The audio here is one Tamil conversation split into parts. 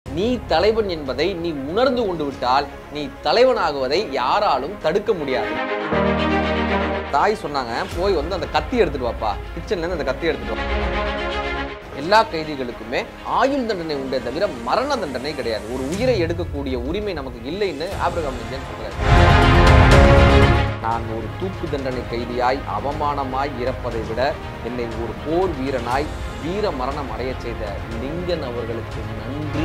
நீ தலைவன் என்பதை நீ உணர்ந்து கொண்டு விட்டால் நீ தலைவனாகுவதை யாராலும் தடுக்க முடியாது தாய் சொன்னாங்க போய் வந்து அந்த கத்தி எடுத்துட்டு வாப்பா கிச்சன்ல இருந்து அந்த கத்தி எடுத்துட்டு வா எல்லா கைதிகளுக்குமே ஆயுள் தண்டனை உண்டே தவிர மரண தண்டனை கிடையாது ஒரு உயிரை எடுக்கக்கூடிய உரிமை நமக்கு இல்லைன்னு ஆபிரகாம் லிங்கன் சொல்றாரு நான் ஒரு தூக்கு தண்டனை கைதியாய் அவமானமாய் இறப்பதை விட என்னை ஒரு போர் வீரனாய் வீர மரணம் அடையச் செய்த லிங்கன் அவர்களுக்கு நன்றி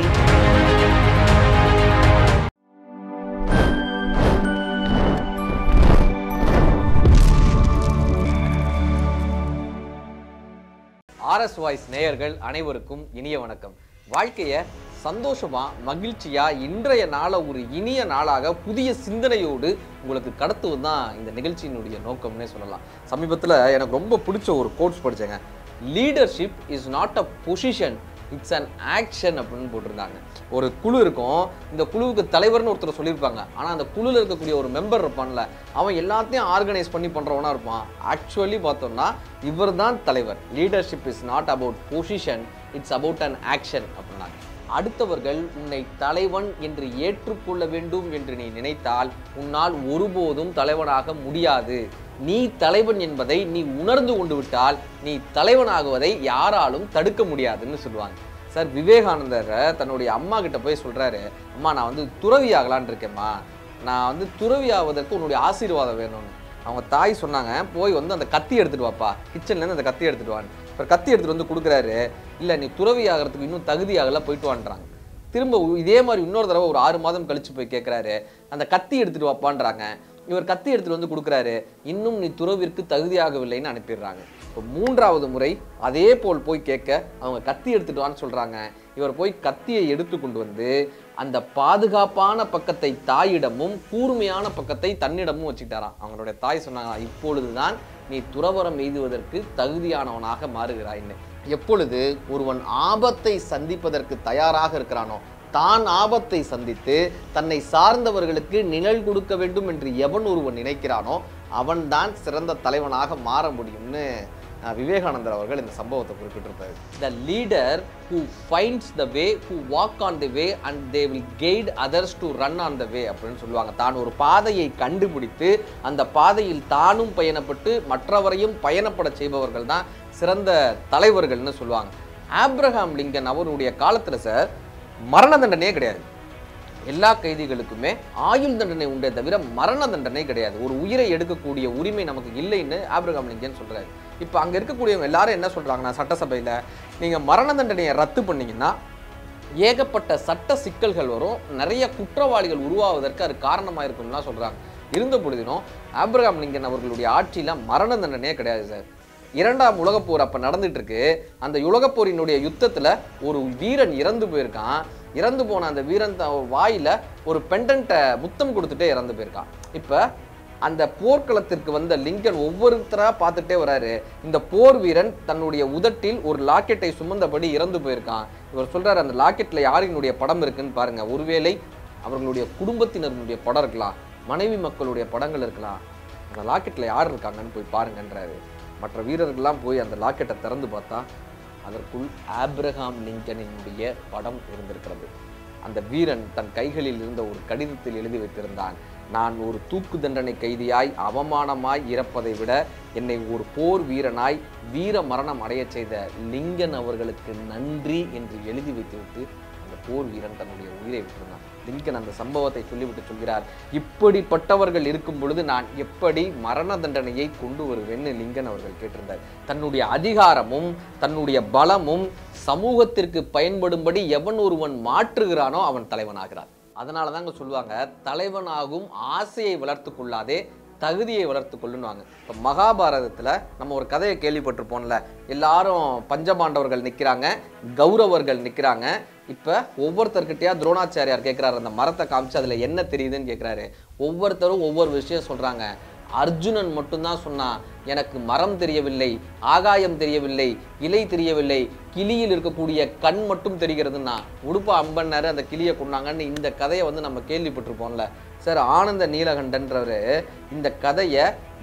ஆர்எஸ் வாய்ஸ் நேயர்கள் அனைவருக்கும் இனிய வணக்கம் வாழ்க்கைய சந்தோஷமா மகிழ்ச்சியா இன்றைய நாளை ஒரு இனிய நாளாக புதிய சிந்தனையோடு உங்களுக்கு கடத்துவது தான் இந்த நிகழ்ச்சியினுடைய நோக்கம்னே சொல்லலாம் சமீபத்தில் எனக்கு ரொம்ப பிடிச்ச ஒரு கோட்ஸ் படிச்சேங்க leadership is not a position it's an action அப்படின்னு போட்டிருந்தாங்க ஒரு குழு இருக்கும் இந்த குழுவுக்கு தலைவர்னு ஒருத்தர் சொல்லியிருப்பாங்க ஆனால் அந்த குழுவில் இருக்கக்கூடிய ஒரு மெம்பர் இருப்பான்ல அவன் எல்லாத்தையும் ஆர்கனைஸ் பண்ணி பண்ணுறவனா இருப்பான் ஆக்சுவலி பார்த்தோம்னா இவர் தான் தலைவர் leadership is not about position it's about an action அப்படின்னாங்க அடுத்தவர்கள் உன்னை தலைவன் என்று ஏற்றுக்கொள்ள வேண்டும் என்று நீ நினைத்தால் உன்னால் ஒருபோதும் தலைவனாக முடியாது நீ தலைவன் என்பதை நீ உணர்ந்து கொண்டு விட்டால் நீ தலைவனாகுவதை யாராலும் தடுக்க முடியாதுன்னு சொல்லுவாங்க சார் விவேகானந்தர் தன்னுடைய அம்மா கிட்ட போய் சொல்றாரு அம்மா நான் வந்து துறவி ஆகலான்னு இருக்கேம்மா நான் வந்து துறவி ஆவதற்கு உன்னுடைய ஆசீர்வாதம் வேணும்னு அவங்க தாய் சொன்னாங்க போய் வந்து அந்த கத்தி எடுத்துட்டு வாப்பா கிச்சன்ல இருந்து அந்த கத்தி எடுத்துட்டு வான்னு இப்போ கத்தி எடுத்துட்டு வந்து கொடுக்குறாரு இல்லை நீ துறவி ஆகிறதுக்கு இன்னும் தகுதியாகல போயிட்டு வான்றாங்க திரும்ப உ- இதே மாதிரி இன்னொரு தடவை ஒரு ஆறு மாதம் கழிச்சு போய் கேட்குறாரு அந்த கத்தி எடுத்துட்டு வாப்பான்றாங்க இவர் கத்தி எடுத்துட்டு வந்து கொடுக்குறாரு இன்னும் நீ துறவிற்கு தகுதியாகவில்லைன்னு அனுப்பிடுறாங்க இப்போ மூன்றாவது முறை அதே போல் போய் கேட்க அவங்க கத்தி எடுத்துட்டு வான்னு சொல்றாங்க இவர் போய் கத்தியை எடுத்து கொண்டு வந்து அந்த பாதுகாப்பான பக்கத்தை தாயிடமும் கூர்மையான பக்கத்தை தன்னிடமும் வச்சுக்கிட்டாராம் அவங்களுடைய தாய் சொன்னாங்க இப்பொழுதுதான் நீ துறவரம் எய்துவதற்கு தகுதியானவனாக மாறுகிறாய்ன்னு எப்பொழுது ஒருவன் ஆபத்தை சந்திப்பதற்கு தயாராக இருக்கிறானோ தான் ஆபத்தை சந்தித்து தன்னை சார்ந்தவர்களுக்கு நிழல் கொடுக்க வேண்டும் என்று எவன் ஒருவன் நினைக்கிறானோ அவன்தான் சிறந்த தலைவனாக மாற முடியும்னு அஹ், விவேகானந்தர் அவர்கள் இந்த சம்பவத்தை குறிப்பிட்டிருப்பாரு the leader who finds the way who walk on the way and they will guide others to run on the way அப்படின்னு சொல்லுவாங்க தான் ஒரு பாதையை கண்டுபிடித்து அந்த பாதையில் தானும் பயணப்பட்டு மற்றவரையும் பயணப்பட செய்பவர்கள் தான் சிறந்த தலைவர்கள்னு சொல்லுவாங்க ஆப்ரஹாம் லிங்கன் அவருடைய காலத்துல சார் மரண தண்டனையே கிடையாது எல்லா கைதிகளுக்குமே ஆயுள் தண்டனை உண்டே தவிர மரண தண்டனை கிடையாது ஒரு உயிரை எடுக்கக்கூடிய உரிமை நமக்கு இல்லைன்னு ஆப்ரஹாம் லிங்கன் சொல்றாரு இப்போ அங்க இருக்கக்கூடியவங்க எல்லாரும் என்ன சொல்றாங்கன்னா சட்டசபையில நீங்க மரண தண்டனையை ரத்து பண்ணீங்கன்னா ஏகப்பட்ட சட்ட சிக்கல்கள் வரும் நிறைய குற்றவாளிகள் உருவாவதற்கு அது காரணமாக இருக்கும்லாம் சொல்றாங்க இருந்த பொழுதிலும் ஆப்ரஹாம் லிங்கன் அவர்களுடைய ஆட்சியில மரண தண்டனையே கிடையாது சார் இரண்டாம் உலகப்போர் அப்ப நடந்துட்டு இருக்கு அந்த உலகப்போரினுடைய யுத்தத்துல ஒரு வீரன் இறந்து போயிருக்கான் இறந்து போன அந்த வீரன் த- வாயில ஒரு பெண்டன்ட்டை முத்தம் கொடுத்துட்டே இறந்து போயிருக்கான் இப்ப அந்த போர்க்களத்திற்கு வந்த லிங்கன் ஒவ்வொருத்தரா பார்த்துட்டே வராரு இந்த போர் வீரன் தன்னுடைய உதட்டில் ஒரு லாக்கெட்டை சுமந்தபடி இறந்து போயிருக்கான் இவர் சொல்றாரு அந்த லாக்கெட்ல யாரினுடைய படம் இருக்குன்னு பாருங்க ஒருவேளை அவர்களுடைய குடும்பத்தினருடைய படம் இருக்கலாம் மனைவி மக்களுடைய படங்கள் இருக்கலாம் அந்த லாக்கெட்ல யார் இருக்காங்கன்னு போய் பாருங்கன்றாரு மற்ற வீரர்கள்லாம் போய் அந்த லாக்கெட்டை திறந்து பார்த்தா அதற்குள் ஆப்ரஹாம் லிங்கனினுடைய படம் இருந்திருக்கிறது அந்த வீரன் தன் கைகளில் இருந்த ஒரு கடிதத்தில் எழுதி வைத்திருந்தான் நான் ஒரு தூக்கு தண்டனை கைதியாய் அவமானமாய் இறப்பதை விட என்னை ஒரு போர் வீரனாய் வீர மரணம் அடையச் செய்த லிங்கன் அவர்களுக்கு நன்றி என்று எழுதி வைத்துவிட்டு அந்த போர் வீரன் தன்னுடைய உயிரை விட்டிருந்தான் லிங்கன் அந்த சம்பவத்தை சொல்லிவிட்டு சொல்கிறார் இப்படிப்பட்டவர்கள் இருக்கும் பொழுது நான் எப்படி மரண தண்டனையை கொண்டு வருவேன்னு லிங்கன் அவர்கள் கேட்டிருந்தார் தன்னுடைய அதிகாரமும் தன்னுடைய பலமும் சமூகத்திற்கு பயன்படும்படி எவன் ஒருவன் மாற்றுகிறானோ அவன் தலைவனாகிறான் அதனால தாங்க சொல்லுவாங்க தலைவனாகும் ஆசையை வளர்த்து கொள்ளாதே தகுதியை வளர்த்து கொள்ளுன்னுவாங்க இப்போ மகாபாரதத்தில் நம்ம ஒரு கதையை கேள்விப்பட்டிருப்போம்ல எல்லாரும் பஞ்சபாண்டவர்கள் நிற்கிறாங்க கௌரவர்கள் நிற்கிறாங்க இப்போ ஒவ்வொருத்தர்கிட்டயா துரோணாச்சாரியார் கேட்குறாரு அந்த மரத்தை காமிச்சு அதில் என்ன தெரியுதுன்னு கேட்குறாரு ஒவ்வொருத்தரும் ஒவ்வொரு விஷயம் சொல்கிறாங்க அர்ஜுனன் மட்டும்தான் சொன்னான் எனக்கு மரம் தெரியவில்லை ஆகாயம் தெரியவில்லை இலை தெரியவில்லை கிளியில் இருக்கக்கூடிய கண் மட்டும் தெரிகிறதுன்னா உடுப்பா அம்பன்னாரு அந்த கிளியை கொண்டாங்கன்னு இந்த கதையை வந்து நம்ம கேள்விப்பட்டிருப்போம்ல சார் ஆனந்த நீலகண்டன்றவர் இந்த கதையை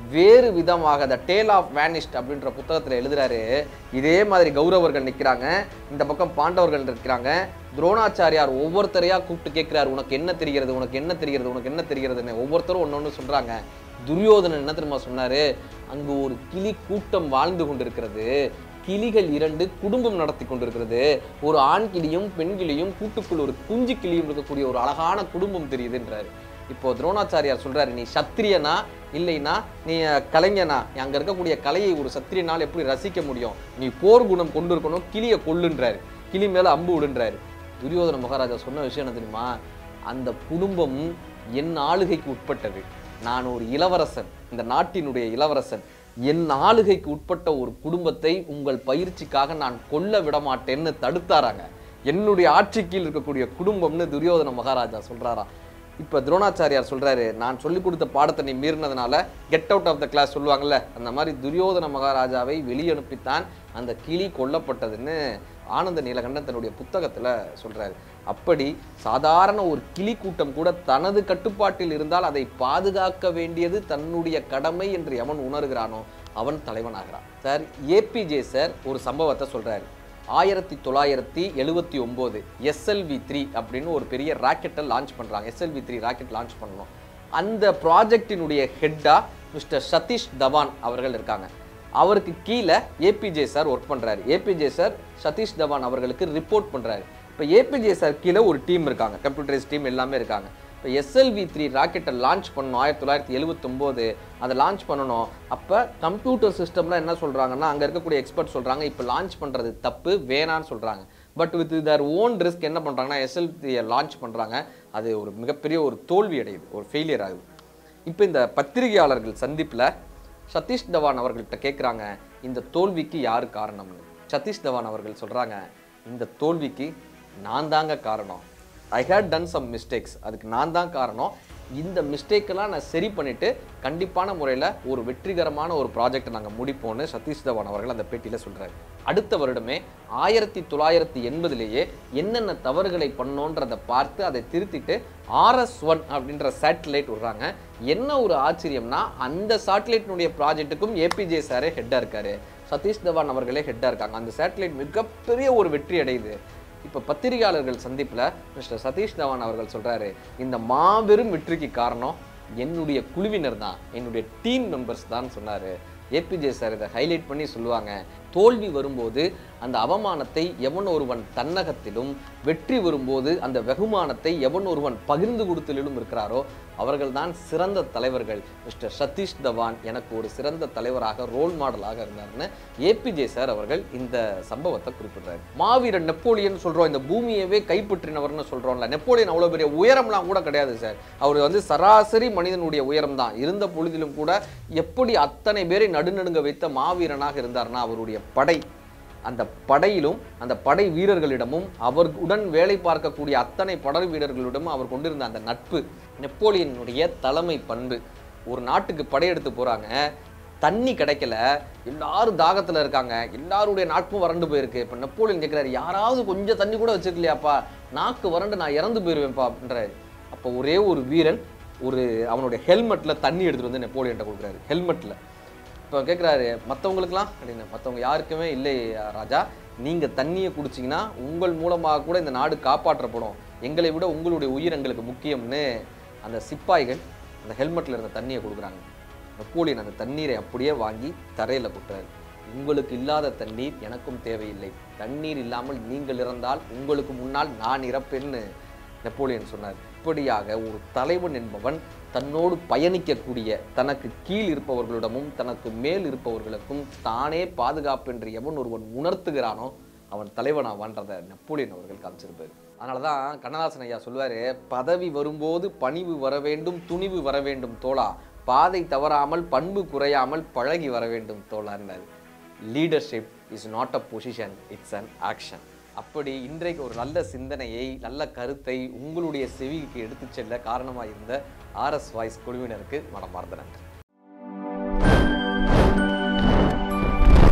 வேறு விதமாக த டேல் ஆஃப் வேனிஸ்ட் அப்படின்ற புத்தகத்தில் எழுதுறாரு இதே மாதிரி கௌரவர்கள் நிற்கிறாங்க இந்த பக்கம் பாண்டவர்கள் இருக்கிறாங்க துரோணாச்சாரியார் ஒவ்வொருத்தரையா கூப்பிட்டு கேட்கிறாரு உனக்கு என்ன தெரிகிறது உனக்கு என்ன தெரிகிறது உனக்கு என்ன தெரிகிறதுன்னு ஒவ்வொருத்தரும் ஒன்று ஒன்று சொல்றாங்க துரியோதனன் என்ன தெரியுமா சொன்னாரு அங்கு ஒரு கிளி கூட்டம் வாழ்ந்து கொண்டிருக்கிறது கிளிகள் இரண்டு குடும்பம் நடத்தி கொண்டிருக்கிறது ஒரு ஆண் கிளியும் பெண் கிளியும் கூட்டுக்குள் ஒரு குஞ்சு கிளியும் இருக்கக்கூடிய ஒரு அழகான குடும்பம் தெரியுதுன்றாரு இப்போ துரோணாச்சாரியார் சொல்றாரு நீ சத்திரியனா இல்லைன்னா நீ அஹ், கலைஞனா நீ அங்க இருக்கக்கூடிய கலையை ஒரு சத்திரியனால் எப்படி ரசிக்க முடியும் நீ போர் குணம் கொண்டு இருக்கணும் கிளியை கொல்லுன்றாரு கிளி மேல அம்பு விடுன்றாரு துரியோதன மகாராஜா சொன்ன விஷயம் என்ன தெரியுமா அந்த குடும்பம் என் ஆளுகைக்கு உட்பட்டது நான் ஒரு இளவரசன் இந்த நாட்டினுடைய இளவரசன் என் ஆளுகைக்கு உட்பட்ட ஒரு குடும்பத்தை உங்கள் பயிற்சிக்காக நான் கொல்ல விட மாட்டேன்னு தடுத்தாராங்க என்னுடைய ஆட்சி கீழ் இருக்கக்கூடிய குடும்பம்னு துரியோதன மகாராஜா சொல்றாராம் இப்ப துரோணாச்சாரியார் சொல்றாரு நான் சொல்லி கொடுத்த பாடத்தை நீ மீறினதுனால get out of the class சொல்லுவாங்கல்ல அந்த மாதிரி துரியோதன மகாராஜாவை வெளியனுப்பித்தான் அந்த கிளி கொல்லப்பட்டதுன்னு ஆனந்த நீலகண்டன் தன்னுடைய புத்தகத்துல சொல்றாரு அப்படி சாதாரண ஒரு கிளி கூட்டம் கூட தனது கட்டுப்பாட்டில் இருந்தால் அதை பாதுகாக்க வேண்டியது தன்னுடைய கடமை என்று எவன் உணர்கிறானோ அவன் தலைவனாகிறான் சார் ஏபிஜே சார் ஒரு சம்பவத்தை சொல்றாரு ஆயிரத்தி தொள்ளாயிரத்தி எழுவத்தி ஒம்பது எஸ்எல்வி த்ரீ அப்படின்னு ஒரு பெரிய ராக்கெட்டை லான்ச் பண்ணுறாங்க எஸ்எல்வி த்ரீ ராக்கெட் லான்ச் பண்ணணும் அந்த ப்ராஜெக்டினுடைய ஹெட்டா மிஸ்டர் சதீஷ் தவான் அவர்கள் இருக்காங்க அவருக்கு கீழே ஏபிஜே சார் ஒர்க் பண்ணுறாரு ஏபிஜே சார் சதீஷ் தவான் அவர்களுக்கு ரிப்போர்ட் பண்ணுறாரு இப்போ ஏபிஜே சார் கீழே ஒரு டீம் இருக்காங்க கம்ப்யூட்டரைஸ் டீம் எல்லாமே இருக்காங்க இப்போ எஸ்எல்வி த்ரீ ராக்கெட்டை லான்ச் பண்ணணும் ஆயிரத்தி தொள்ளாயிரத்தி எழுவத்தொம்போது அதை லான்ச் பண்ணணும் அப்போ கம்ப்யூட்டர் சிஸ்டம்ல என்ன சொல்கிறாங்கன்னா அங்கே இருக்கக்கூடிய எக்ஸ்பர்ட் சொல்கிறாங்க இப்போ லான்ச் பண்ணுறது தப்பு வேணான்னு சொல்கிறாங்க but with their own risk என்ன பண்ணுறாங்கன்னா எஸ்எல்வியை லான்ச் பண்ணுறாங்க அது ஒரு மிகப்பெரிய ஒரு தோல்வி அடையுது ஒரு ஃபெயிலியர் ஆகுது இப்போ இந்த பத்திரிகையாளர்கள் சந்திப்பில் சதீஷ் தவான் அவர்கள்ட்ட கேட்குறாங்க இந்த தோல்விக்கு யார் காரணம்னு சதீஷ் தவான் அவர்கள் சொல்கிறாங்க இந்த தோல்விக்கு நான் தாங்க காரணம் I had done some mistakes அதுக்கு நான் தான் காரணம் இந்த மிஸ்டேக்கெல்லாம் நான் சரி பண்ணிட்டு கண்டிப்பான முறையில் ஒரு வெற்றிகரமான ஒரு ப்ராஜெக்டை நாங்கள் முடிப்போம்னு சதீஷ் தவான் அவர்கள் அந்த பேட்டியில் சொல்கிறாரு அடுத்த வருடமே ஆயிரத்தி தொள்ளாயிரத்தி எண்பதுலேயே என்னென்ன தவறுகளை பண்ணோன்றதை பார்த்து அதை திருத்திட்டு ஆர்எஸ் ஒன் அப்படின்ற சேட்டலைட் விடுறாங்க என்ன ஒரு ஆச்சரியம்னா அந்த சேட்டலைட்டினுடைய ப்ராஜெக்ட்டுக்கும் ஏபிஜே சாரே ஹெட்டாக இருக்காரு சதீஷ் தவான் அவர்களே ஹெட்டாக இருக்காங்க அந்த சேட்டலைட் மிகப்பெரிய ஒரு வெற்றி அடையுது இப்போ பத்திரிகையாளர்கள் சந்திப்பில் மிஸ்டர் சதீஷ் தவான் அவர்கள் சொல்றாரு இந்த மாபெரும் வெற்றிக்கு காரணம் என்னுடைய குழுவினர் தான் என்னுடைய டீம் மெம்பர்ஸ் தான் சொன்னாரு ஏபிஜே சார் இதை ஹைலைட் பண்ணி சொல்லுவாங்க தோல்வி வரும்போது அந்த அவமானத்தை எவன் ஒருவன் தன்னகத்திலும் வெற்றி வரும்போது அந்த வெகுமானத்தை எவன் ஒருவன் பகிர்ந்து கொடுத்தலிலும் இருக்கிறாரோ அவர்கள்தான் சிறந்த தலைவர்கள் மிஸ்டர் சதீஷ் தவான் எனக்கு ஒரு சிறந்த தலைவராக ரோல் மாடலாக இருந்தார்னு ஏபிஜே சார் அவர்கள் இந்த சம்பவத்தை குறிப்பிடுறாரு மாவீரன் நெப்போலியன் சொல்றோம் இந்த பூமியவே கைப்பற்றினவர்னு சொல்றோம்ல நெப்போலியன் அவ்வளவு பெரிய உயரம்லாம் கூட கிடையாது சார் அவர் வந்து சராசரி மனிதனுடைய உயரம் தான் இருந்த பொழுதிலும் கூட எப்படி அத்தனை பேரை நடுநடுங்க வைத்த மாவீரனாக இருந்தார்னா அவருடைய படை அந்த படையிலும் அந்த படை வீரர்களிடமும் அவருடன் வேலை பார்க்கக்கூடிய அத்தனை படை வீரர்களிடமும் அவர் கொண்டிருந்த அந்த நட்பு நெப்போலியனுடைய தலைமை பண்பு ஒரு நாட்டுக்கு படையெடுத்து போறாங்க தண்ணி கிடைக்கல எல்லாரும் தாகத்துல இருக்காங்க எல்லாருடைய நாட்டும் வறண்டு போயிருக்கு இப்போ நெப்போலியன் கேட்குறாரு யாராவது கொஞ்சம் தண்ணி கூட வச்சிருக்கலையாப்பா நாக்கு வறண்டு நான் இறந்து போயிருவேன்ப்பா அப்படின்றாரு அப்போ ஒரே ஒரு வீரன் ஒரு அவனுடைய ஹெல்மெட்ல தண்ணி எடுத்துட்டு வந்து நெப்போலியன்ட்ட கொடுக்குறாரு ஹெல்மெட்ல இப்போ கேட்குறாரு மற்றவங்களுக்குலாம் அப்படின்னு மற்றவங்க யாருக்குமே இல்லை ராஜா நீங்கள் தண்ணியை குடிச்சிங்கன்னா உங்கள் மூலமாக கூட இந்த நாடு காப்பாற்றப்படும் எங்களை விட உங்களுடைய உயிர் எங்களுக்கு முக்கியம்னு அந்த சிப்பாய்கள் அந்த ஹெல்மெட்டில் இருந்த தண்ணியை கொடுக்குறாங்க நெப்போலியன் அந்த தண்ணீரை அப்படியே வாங்கி தரையில் கொட்டுறாரு உங்களுக்கு இல்லாத தண்ணீர் எனக்கும் தேவையில்லை தண்ணீர் இல்லாமல் நீங்கள் இறந்தால் உங்களுக்கு முன்னால் நான் இறப்பேன்னு நெப்போலியன் சொன்னார் இப்படியாக ஒரு தலைவன் என்பவன் தன்னோடு பயணிக்கக்கூடிய தனக்கு கீழ் இருப்பவர்களிடமும் தனக்கு மேல் இருப்பவர்களுக்கும் தானே பாதுகாப்பு என்று எவன் ஒருவன் உணர்த்துகிறானோ அவன் தலைவனாவான்றதை நெப்போலியன் அவர்கள் காமிச்சிருப்பாரு அதனால தான் கண்ணதாசன் ஐயா சொல்லுவாரு பதவி வரும்போது பணிவு வர வேண்டும் துணிவு வர வேண்டும் தோழா பாதை தவறாமல் பண்பு குறையாமல் பழகி வர வேண்டும் தோழான்னாரு leadership is not a position it's an action அப்படி இன்றைக்கு ஒரு நல்ல சிந்தனையை நல்ல கருத்தை உங்களுடைய செவிக்கு எடுத்துச் செல்ல காரணமாக இருந்த ஆர்எஸ் வாய்ஸ் குழுவினருக்கு மனமார்ந்த நன்றி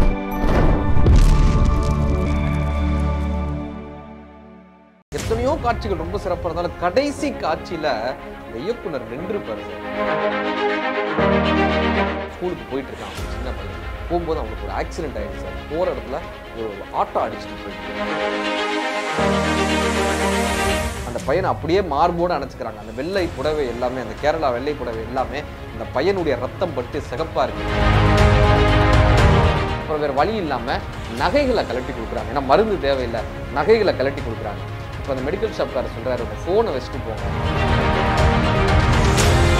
எத்தனையோ காட்சிகள் ரொம்ப சிறப்பா இருந்தாலும் கடைசி காட்சியில இந்த இயக்குனர் நின்றுப்பாரு சார் ஸ்கூலுக்கு போயிட்டு இருக்கான் அவன் சின்ன பையன் போகும்போது அவனுக்கு ஒரு ஆக்சிடென்ட் ஆயிடுச்சு சார் போற இடத்துல ஒரு ஆட்டோ அடிச்சுட்டு போயிட்டு அந்த பையனை அப்படியே மார்போடு அணைச்சிக்கிறாங்க அந்த வெள்ளை புடவை எல்லாமே அந்த கேரளா வெள்ளை புடவை எல்லாமே அந்த பையனுடைய ரத்தம் பட்டு சிகப்பா இருக்கு அப்புறம் வேற வழி இல்லாம நகைகளை கலட்டி கொடுக்குறாங்க ஏன்னா மருந்து தேவையில்லை நகைகளை கலட்டி கொடுக்குறாங்க இப்போ அந்த மெடிக்கல் ஷாப்காரர் சொல்றாரு உங்க ஃபோனை வச்சுட்டு போங்க